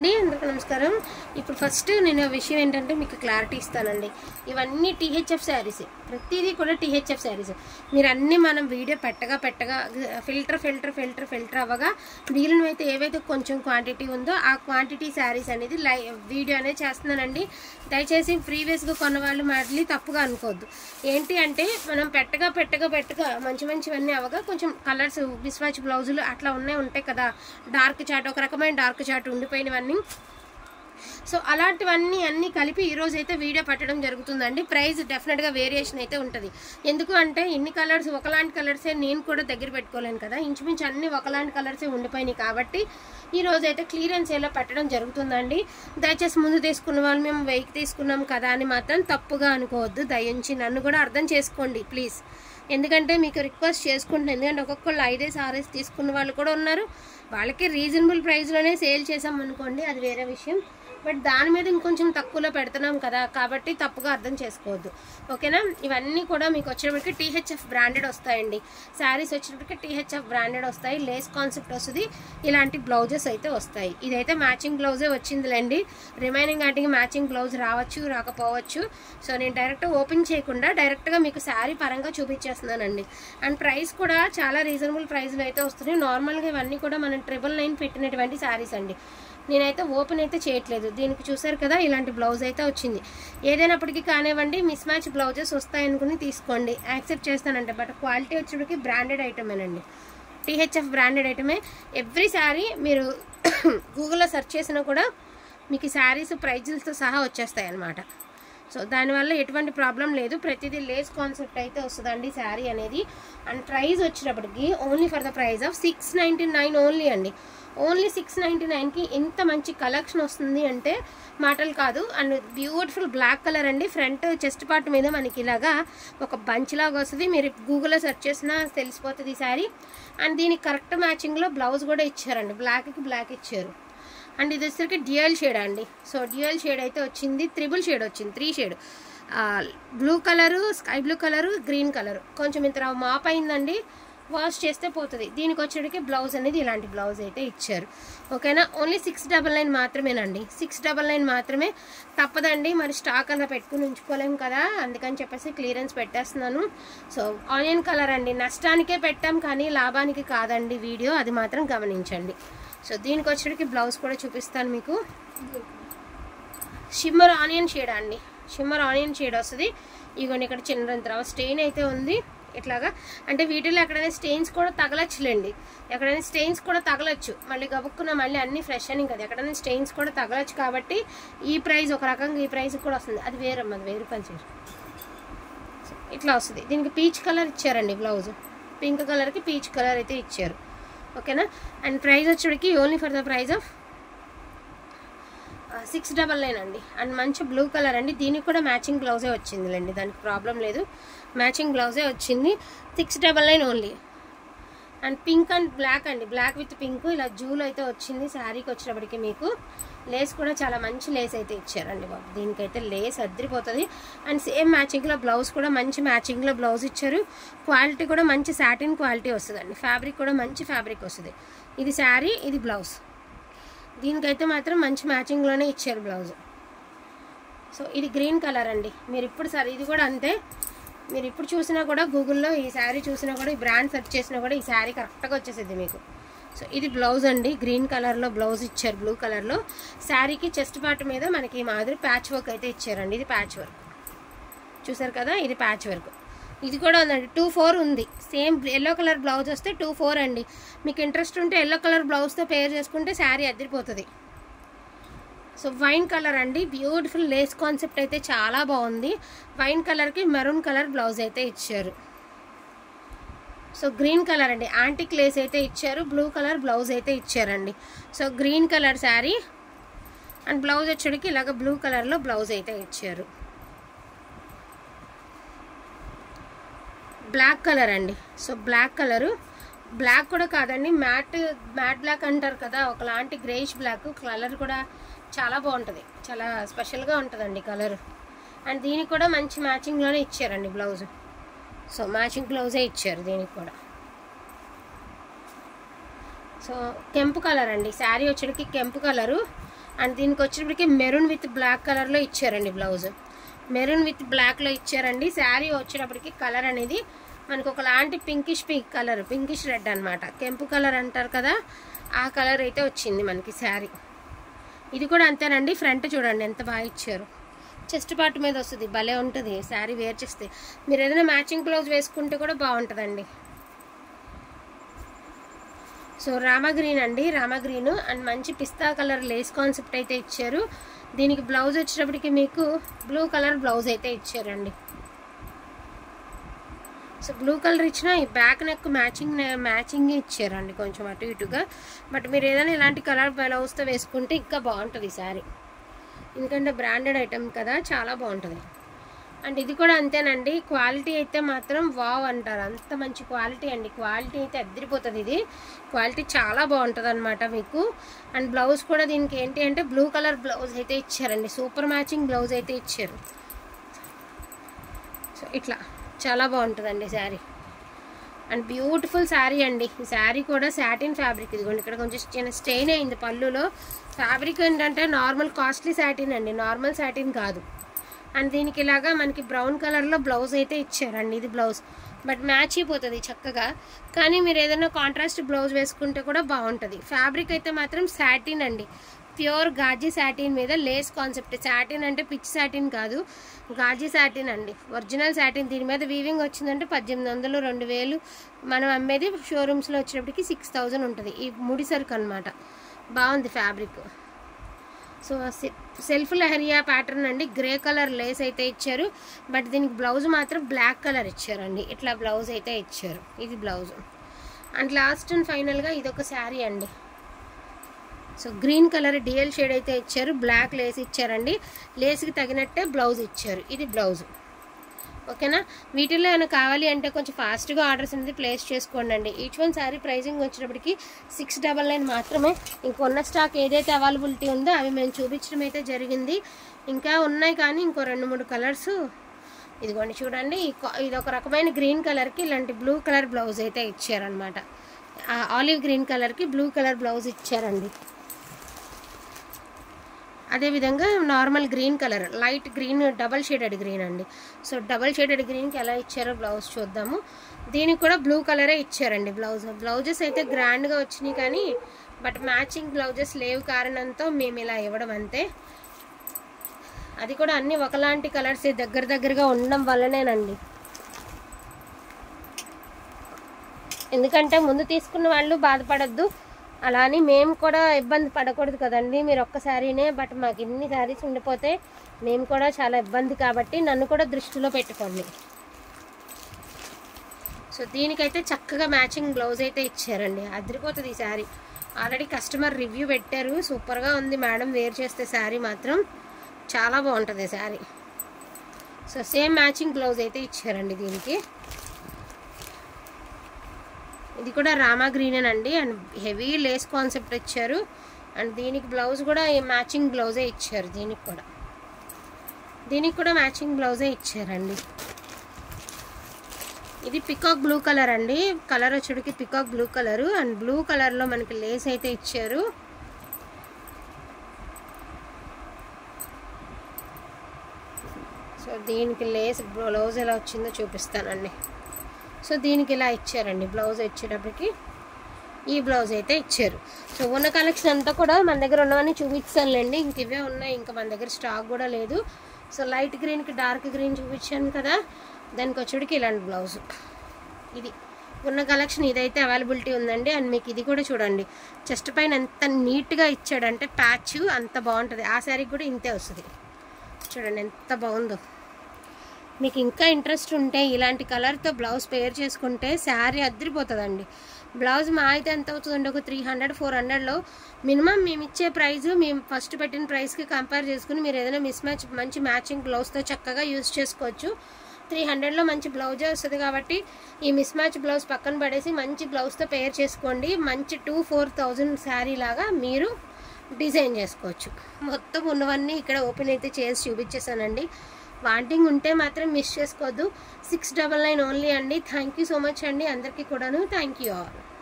అండి అందరికీ నమస్కారం ఇప్పుడు ఫస్ట్ నేను విషయం ఏంటంటే మీకు క్లారిటీ ఇస్తానండి ఇవన్నీ టీహెచ్ఎఫ్ శారీస్ ప్రతిదీ కూడా టీహెచ్ఎఫ్ శారీస్ మీరు అన్నీ మనం వీడియో పెట్టగా పెట్టగా ఫిల్టర్ ఫిల్టర్ ఫిల్టర్ ఫిల్టర్ అవ్వగా వీళ్ళని అయితే ఏవైతే కొంచెం క్వాంటిటీ ఉందో ఆ క్వాంటిటీ శారీస్ అనేది లై వీడియో అనేది చేస్తున్నానండి దయచేసి ప్రీవియస్గా కొన్న వాళ్ళు మళ్ళీ తప్పుగా అనుకోవద్దు ఏంటి అంటే మనం పెట్టగా పెట్టగా పెట్టగా మంచి మంచివన్నీ అవగా కొంచెం కలర్స్ బిస్వాచ్ బ్లౌజులు అట్లా ఉన్నాయి ఉంటాయి కదా డార్క్ చాట్ ఒక రకమైన డార్క్ చాట్ ఉండిపోయినవన్నీ సో అలాంటివన్నీ అన్నీ కలిపి ఈ రోజు అయితే వీడియో పెట్టడం జరుగుతుందండి ప్రైస్ డెఫినెట్గా వేరియేషన్ అయితే ఉంటుంది ఎందుకు అంటే ఇన్ని కలర్స్ ఒకలాంటి కలర్సే నేను కూడా దగ్గర పెట్టుకోలేను కదా ఇంచుమించు అన్ని ఒకలాంటి కలర్సే ఉండిపోయినాయి కాబట్టి ఈ రోజు అయితే క్లియరెన్స్ ఏలో పెట్టడం జరుగుతుందండి దయచేసి ముందు తీసుకున్న వాళ్ళు మేము వెయ్యికి తీసుకున్నాం కదా అని మాత్రం తప్పుగా అనుకోవద్దు దయించి నన్ను కూడా అర్థం చేసుకోండి ప్లీజ్ ఎందుకంటే మీకు రిక్వెస్ట్ చేసుకుంటున్నాను ఎందుకంటే ఒక్కొక్కళ్ళు ఐదేసి ఆరేసి తీసుకున్న వాళ్ళు కూడా ఉన్నారు వాళ్ళకి రీజనబుల్ ప్రైస్లోనే సేల్ చేసాం అనుకోండి అది వేరే విషయం బట్ దాని మీద ఇంకొంచెం తక్కువలో పెడుతున్నాం కదా కాబట్టి తప్పుగా అర్థం చేసుకోవద్దు ఓకేనా ఇవన్నీ కూడా మీకు వచ్చేటప్పటికి టీహెచ్ఎఫ్ బ్రాండెడ్ వస్తాయండి శారీస్ వచ్చేటప్పటికి టీహెచ్ఎఫ్ బ్రాండెడ్ వస్తాయి లేస్ కాన్సెప్ట్ వస్తుంది ఇలాంటి బ్లౌజెస్ అయితే వస్తాయి ఇదైతే మ్యాచింగ్ బ్లౌజే వచ్చిందిలేండి రిమైనింగ్ వాటికి మ్యాచింగ్ బ్లౌజ్ రావచ్చు రాకపోవచ్చు సో నేను డైరెక్ట్ ఓపెన్ చేయకుండా డైరెక్ట్గా మీకు శారీ పరంగా చూపించేస్తున్నానండి అండ్ ప్రైస్ కూడా చాలా రీజనబుల్ ప్రైస్లో అయితే వస్తున్నాయి నార్మల్గా ఇవన్నీ కూడా మనం ట్రిపుల్ నైన్ పెట్టినటువంటి శారీస్ అండి నేనైతే ఓపెన్ అయితే చేయట్లేదు దీనికి చూసారు కదా ఇలాంటి బ్లౌజ్ అయితే వచ్చింది ఏదైనప్పటికీ కానివ్వండి మిస్ మ్యాచ్ బ్లౌజెస్ వస్తాయనుకుని తీసుకోండి యాక్సెప్ట్ చేస్తానంటే బట్ క్వాలిటీ వచ్చేటికి బ్రాండెడ్ ఐటమేనండి టీహెచ్ఎఫ్ బ్రాండెడ్ ఐటమే ఎవ్రీ శారీ మీరు గూగుల్లో సెర్చ్ చేసినా కూడా మీకు శారీస్ ప్రైజులతో సహా వచ్చేస్తాయి అన్నమాట సో దానివల్ల ఎటువంటి ప్రాబ్లం లేదు ప్రతిదీ లేస్ కాన్సెప్ట్ అయితే వస్తుందండి శారీ అనేది అండ్ ప్రైస్ వచ్చేటప్పటికి only for the price of six ninety nine only అండి ఓన్లీ సిక్స్ నైంటీ నైన్కి ఇంత మంచి కలెక్షన్ వస్తుంది అంటే మాటలు కాదు అండ్ బ్యూటిఫుల్ బ్లాక్ కలర్ అండి ఫ్రంట్ చెస్ట్ పార్ట్ మీద మనకి ఇలాగా ఒక బంచ్ లాగా వస్తుంది మీరు గూగుల్లో సెర్చ్ చేసినా తెలిసిపోతుంది ఈ శారీ అండ్ దీనికి కరెక్ట్ మ్యాచింగ్లో బ్లౌజ్ కూడా ఇచ్చారండి బ్లాక్కి బ్లాక్ ఇచ్చారు అండ్ ఇది వచ్చేసరికి డ్యూయల్ షేడ్ అండి సో డ్యూయల్ షేడ్ అయితే వచ్చింది త్రిబుల్ షేడ్ వచ్చింది three shade blue colour sky blue colour green colour కొంచెం ఇంత మాప్ అయిందండి వాష్ చేస్తే పోతుంది దీనికి వచ్చేటికి బ్లౌజ్ అనేది ఇలాంటి బ్లౌజ్ అయితే ఇచ్చారు ఓకేనా ఓన్లీ సిక్స్ డబల్ నైన్ మాత్రమేనండి సిక్స్ డబల్ నైన్ మాత్రమే తప్పదండి మరి స్టాక్ అలా పెట్టుకుని ఉంచుకోలేం కదా అందుకని చెప్పేసి క్లియరెన్స్ పెట్టేస్తున్నాను సో ఆనియన్ కలర్ అండి నష్టానికే పెట్టాం కానీ లాభానికి కాదండి వీడియో అది మాత్రం గమనించండి సో దీనికి వచ్చేటికి బ్లౌజ్ కూడా చూపిస్తాను మీకు షిమ్మర్ ఆనియన్ షేడ్ అండి షిమ్మర్ ఆనియన్ షేడ్ వస్తుంది ఇగోండి ఇక్కడ చిన్న తర్వాత స్టెయిన్ అయితే ఉంది ఇట్లాగా అంటే వీటిలో ఎక్కడైనా స్టెయిన్స్ కూడా తగలచ్చులేండి ఎక్కడైనా స్టెయిన్స్ కూడా తగలచ్చు మళ్ళీ గబుక్కున్న మళ్ళీ అన్ని ఫ్రెష్ అని కదా ఎక్కడైనా స్టెయిన్స్ కూడా తగలచ్చు కాబట్టి ఈ ప్రైస్ ఒక రకంగా ఈ ప్రైస్ కూడా వస్తుంది అది వేరమ్మా అది వేరు రూపాయలు చీర ఇట్లా వస్తుంది దీనికి పీచ్ కలర్ ఇచ్చారండి బ్లౌజ్ పింక్ కలర్కి పీచ్ కలర్ అయితే ఇచ్చారు ఓకేనా అండ్ ప్రైస్ వచ్చేటికి only for the price of six double nine అండి అండ్ మంచి బ్లూ కలర్ అండి దీనికి కూడా మ్యాచింగ్ బ్లౌజే వచ్చిందిలేండి దానికి ప్రాబ్లం లేదు మ్యాచింగ్ బ్లౌజే వచ్చింది six double nine only and pink and black అండి బ్లాక్ విత్ పింక్ ఇలా జూలో అయితే వచ్చింది శారీకి వచ్చినప్పటికీ మీకు లేస్ కూడా చాలా మంచి లేస్ అయితే ఇచ్చారండి బాబు దీనికైతే లేస్ అద్దరిపోతుంది అండ్ సేమ్ మ్యాచింగ్లో బ్లౌజ్ కూడా మంచి మ్యాచింగ్లో బ్లౌజ్ ఇచ్చారు క్వాలిటీ కూడా మంచి సాటిన్ క్వాలిటీ వస్తుందండి ఫ్యాబ్రిక్ కూడా మంచి ఫ్యాబ్రిక్ వస్తుంది ఇది శారీ ఇది బ్లౌజ్ దీనికైతే మాత్రం మంచి మ్యాచింగ్లోనే ఇచ్చారు బ్లౌజ్ సో ఇది గ్రీన్ కలర్ అండి మీరు ఇప్పుడు సరే ఇది కూడా అంతే మీరు ఇప్పుడు చూసినా కూడా గూగుల్లో ఈ శారీ చూసినా కూడా ఈ బ్రాండ్ సెర్చ్ చేసినా కూడా ఈ శారీ కరెక్ట్గా వచ్చేసింది మీకు సో ఇది బ్లౌజ్ అండి గ్రీన్ కలర్లో బ్లౌజ్ ఇచ్చారు బ్లూ కలర్లో శారీకి చెస్ట్ పార్ట్ మీద మనకి ఈ మాదిరి ప్యాచ్ వర్క్ అయితే ఇచ్చారండి ఇది ప్యాచ్ వర్క్ చూసారు కదా ఇది ప్యాచ్ వర్క్ ఇది కూడా ఉందండి టూ ఫోర్ ఉంది సేమ్ ఎల్లో కలర్ బ్లౌజ్ వస్తే టూ ఫోర్ అండి మీకు ఇంట్రెస్ట్ ఉంటే ఎల్లో కలర్ బ్లౌజ్తో పేర్ చేసుకుంటే శారీ అద్దరిపోతుంది సో వైన్ కలర్ అండి బ్యూటిఫుల్ లేస్ కాన్సెప్ట్ అయితే చాలా బాగుంది వైన్ కలర్కి మెరూన్ కలర్ బ్లౌజ్ అయితే ఇచ్చారు సో గ్రీన్ కలర్ అండి యాంటిక్ లేస్ అయితే ఇచ్చారు బ్లూ కలర్ బ్లౌజ్ అయితే ఇచ్చారండి so green colour sari and blouse వచ్చేటికి ఇలాగ బ్లూ కలర్లో బ్లౌజ్ అయితే ఇచ్చారు బ్లాక్ కలర్ అండి సో బ్లాక్ కలరు బ్లాక్ కూడా కాదండి మ్యాట్ మ్యాట్ బ్లాక్ అంటారు కదా ఒకలాంటి గ్రేష్ బ్లాక్ కలర్ కూడా చాలా బాగుంటుంది చాలా స్పెషల్గా ఉంటుందండి కలర్ అండ్ దీనికి కూడా మంచి మ్యాచింగ్లోనే ఇచ్చారండి బ్లౌజ్ సో మ్యాచింగ్ బ్లౌజే ఇచ్చారు దీనికి కూడా సో కెంపు కలర్ అండి శారీ వచ్చేటికి కెంపు కలరు అండ్ దీనికి వచ్చేటప్పటికి మెరూన్ విత్ బ్లాక్ కలర్లో ఇచ్చారండి బ్లౌజ్ మెరూన్ విత్ బ్లాక్లో ఇచ్చారండి శారీ వచ్చేటప్పటికి కలర్ అనేది మనకు ఒకలాంటి pinkish pink colour pinkish red అనమాట కెంపు కలర్ అంటారు కదా ఆ కలర్ అయితే వచ్చింది మనకి శారీ ఇది కూడా అంతేనండి ఫ్రంట్ చూడండి ఎంత బాగా ఇచ్చారు చెస్ట్ పార్ట్ మీద వస్తుంది భలే ఉంటుంది శారీ వేర్ చేస్తే మీరు ఏదైనా మ్యాచింగ్ బ్లౌజ్ వేసుకుంటే కూడా బాగుంటుందండి సో రామా గ్రీన్ అండి రామా గ్రీన్ అండ్ మంచి పిస్తా కలర్ లేస్ కాన్సెప్ట్ అయితే ఇచ్చారు దీనికి బ్లౌజ్ వచ్చేటప్పటికి మీకు బ్లూ కలర్ బ్లౌజ్ అయితే ఇచ్చారండి సో బ్లూ కలర్ ఇచ్చిన ఈ బ్యాక్ నెక్ మ్యాచింగ్ మ్యాచింగ్ ఇచ్చారండి కొంచెం అటు ఇటుగా బట్ మీరు ఏదైనా ఇలాంటి కలర్ బ్లౌజ్తో వేసుకుంటే ఇంకా బాగుంటుంది ఈ శారీ ఎందుకంటే బ్రాండెడ్ ఐటమ్ కదా చాలా బాగుంటుంది అండ్ ఇది కూడా అంతేనండి క్వాలిటీ అయితే మాత్రం వావ్ అంటారు అంత మంచి క్వాలిటీ అండి క్వాలిటీ అయితే అద్దరిపోతుంది ఇది క్వాలిటీ చాలా బాగుంటుంది అనమాట మీకు అండ్ బ్లౌజ్ కూడా దీనికి ఏంటి అంటే బ్లూ కలర్ బ్లౌజ్ అయితే ఇచ్చారండి సూపర్ మ్యాచింగ్ బ్లౌజ్ అయితే ఇచ్చారు సో ఇట్లా చాలా బాగుంటుందండి శారీ అండ్ బ్యూటిఫుల్ శారీ అండి ఈ శారీ కూడా సాటిన్ ఫ్యాబ్రిక్ ఇదిగోండి ఇక్కడ కొంచెం చిన్న స్టెయిన్ అయింది పళ్ళులో ఫ్యాబ్రిక్ ఏంటంటే నార్మల్ కాస్ట్లీ సాటిన్ అండి నార్మల్ సాటిన్ కాదు అండ్ దీనికి ఇలాగా మనకి బ్రౌన్ కలర్లో బ్లౌజ్ అయితే ఇచ్చారండి ఇది బ్లౌజ్ బట్ మ్యాచ్ అయిపోతుంది చక్కగా కానీ మీరు ఏదైనా కాంట్రాస్ట్ బ్లౌజ్ వేసుకుంటే కూడా బాగుంటుంది ఫ్యాబ్రిక్ అయితే మాత్రం సాటిన్ అండి ప్యూర్ గాజీ సాటిన్ మీద లేస్ కాన్సెప్ట్ సాటిన్ అంటే పిచ్ సాటిన్ కాదు గాజీ సాటిన్ అండి ఒరిజినల్ సాటిన్ దీని మీద వీవింగ్ వచ్చిందంటే పద్దెనిమిది వందలు రెండు వేలు మనం అమ్మేది షోరూమ్స్లో వచ్చేటప్పటికి సిక్స్ థౌజండ్ ఉంటుంది ఈ ముడి సరుకు అనమాట బాగుంది fabric so self lehariya pattern అండి గ్రే కలర్ లేస్ అయితే ఇచ్చారు బట్ దీనికి బ్లౌజ్ మాత్రం బ్లాక్ కలర్ ఇచ్చారండి ఇట్లా బ్లౌజ్ అయితే ఇచ్చారు ఇది బ్లౌజ్ అండ్ లాస్ట్ అండ్ ఫైనల్గా ఇది ఒక శారీ అండి so green colour dual shade అయితే ఇచ్చారు బ్లాక్ లేస్ ఇచ్చారండి లేస్కి తగినట్టే బ్లౌజ్ ఇచ్చారు ఇది బ్లౌజ్ ఓకేనా వీటిల్లో ఏమైనా కావాలి అంటే కొంచెం ఫాస్ట్గా ఆర్డర్స్ అనేది ప్లేస్ చేసుకోండి అండి ఈచ్ వన్ శారీ ప్రైజింగ్ వచ్చినప్పటికి సిక్స్ డబల్ నైన్ మాత్రమే ఇంకొన్న స్టాక్ ఏదైతే అవైలబిలిటీ ఉందో అవి మేము చూపించడం అయితే జరిగింది ఇంకా ఉన్నాయి కానీ ఇంకో రెండు మూడు కలర్స్ ఇదిగోండి చూడండి ఈ కా- ఇది ఒక రకమైన గ్రీన్ కలర్కి ఇలాంటి బ్లూ కలర్ బ్లౌజ్ అయితే ఇచ్చారనమాట ఆలివ్ గ్రీన్ కలర్కి బ్లూ కలర్ బ్లౌజ్ ఇచ్చారండి అదేవిధంగా normal green colour light green double shaded green అండి సో డబల్ షేడెడ్ గ్రీన్కి ఎలా ఇచ్చారో బ్లౌజ్ చూద్దాము దీనికి కూడా బ్లూ కలరే ఇచ్చారండి బ్లౌజ్ బ్లౌజెస్ అయితే గ్రాండ్గా వచ్చినాయి కానీ బట్ మ్యాచింగ్ బ్లౌజెస్ లేవు కారణంతో మేము ఇలా ఇవ్వడం అంతే అది కూడా అన్ని ఒకలాంటి కలర్స్ దగ్గర దగ్గరగా ఉండడం వల్లనేనండి ఎందుకంటే ముందు తీసుకున్న వాళ్ళు బాధపడద్దు అలా అని మేము కూడా ఇబ్బంది పడకూడదు కదండి మీరు ఒక్కసారినే బట్ మాకు ఇన్ని శారీస్ ఉండిపోతే మేము కూడా చాలా ఇబ్బంది కాబట్టి నన్ను కూడా దృష్టిలో పెట్టుకోండి సో దీనికైతే చక్కగా మ్యాచింగ్ బ్లౌజ్ అయితే ఇచ్చారండి అదిరిపోతుంది ఈ శారీ ఆల్రెడీ కస్టమర్ రివ్యూ పెట్టారు సూపర్గా ఉంది మేడం వేర్ చేస్తే శారీ మాత్రం చాలా బాగుంటుంది sari so same matching blouse అయితే ఇచ్చారండి దీనికి ఇది కూడా రామా గ్రీన్ అండి అండ్ హెవీ లేస్ కాన్సెప్ట్ ఇచ్చారు అండ్ దీనికి బ్లౌజ్ కూడా ఈ మ్యాచింగ్ బ్లౌజే ఇచ్చారు దీనికి కూడా దీనికి కూడా మ్యాచింగ్ బ్లౌజే ఇచ్చారండి ఇది పికాక్ బ్లూ కలర్ అండి కలర్ వచ్చేటికి peacock blue colour and blue కలర్లో మనకి లేస్ అయితే ఇచ్చారు సో దీనికి లేస్ బ్లౌజ్ ఎలా వచ్చిందో చూపిస్తానండి సో దీనికి ఇలా ఇచ్చారండి బ్లౌజ్ వచ్చేటప్పటికి ఈ బ్లౌజ్ అయితే ఇచ్చారు సో ఉన్న కలెక్షన్ అంతా కూడా మన దగ్గర ఉన్నవన్నీ చూపిస్తానులేండి ఇంక ఇవే ఉన్నాయి ఇంకా మన దగ్గర స్టాక్ కూడా లేదు సో లైట్ గ్రీన్కి డార్క్ గ్రీన్ చూపించాను కదా దానికి వచ్చేటికి ఇలాంటి బ్లౌజ్ ఇది ఉన్న కలెక్షన్ ఇదైతే అవైలబిలిటీ ఉందండి అండ్ మీకు ఇది కూడా చూడండి చెస్ట్ పైన ఎంత నీట్గా ఇచ్చాడంటే ప్యాచ్ అంత బాగుంటుంది ఆ శారీకి కూడా ఇంతే వస్తుంది చూడండి ఎంత బాగుందో మీకు ఇంకా ఇంట్రెస్ట్ ఉంటే ఇలాంటి కలర్తో బ్లౌజ్ పేర్ చేసుకుంటే శారీ అద్దరిపోతుందండి బ్లౌజ్ మా అయితే ఎంత అవుతుందండి ఒక త్రీ హండ్రెడ్ ఫోర్ హండ్రెడ్లో మినిమం మేము ఇచ్చే ప్రైస్ మేము ఫస్ట్ పెట్టిన ప్రైస్కి కంపేర్ చేసుకుని మీరు ఏదైనా మిస్ మ్యాచ్ మంచి మ్యాచింగ్ బ్లౌజ్తో చక్కగా యూస్ చేసుకోవచ్చు త్రీ హండ్రెడ్లో మంచి బ్లౌజే వస్తుంది కాబట్టి ఈ మిస్ మ్యాచ్ బ్లౌజ్ పక్కన పడేసి మంచి బ్లౌజ్తో పేర్ చేసుకోండి మంచి టూ ఫోర్ థౌజండ్ శారీ లాగా మీరు డిజైన్ చేసుకోవచ్చు మొత్తం ఉన్నవన్నీ ఇక్కడ ఓపెన్ అయితే చేసి చూపించేసానండి వాంటింగ్ ఉంటే మాత్రం మిస్ చేసుకోవద్దు సిక్స్ డబల్ నైన్ ఓన్లీ అండి థ్యాంక్ యూ సో మచ్ అండి అందరికీ కూడాను థ్యాంక్ యూ ఆల్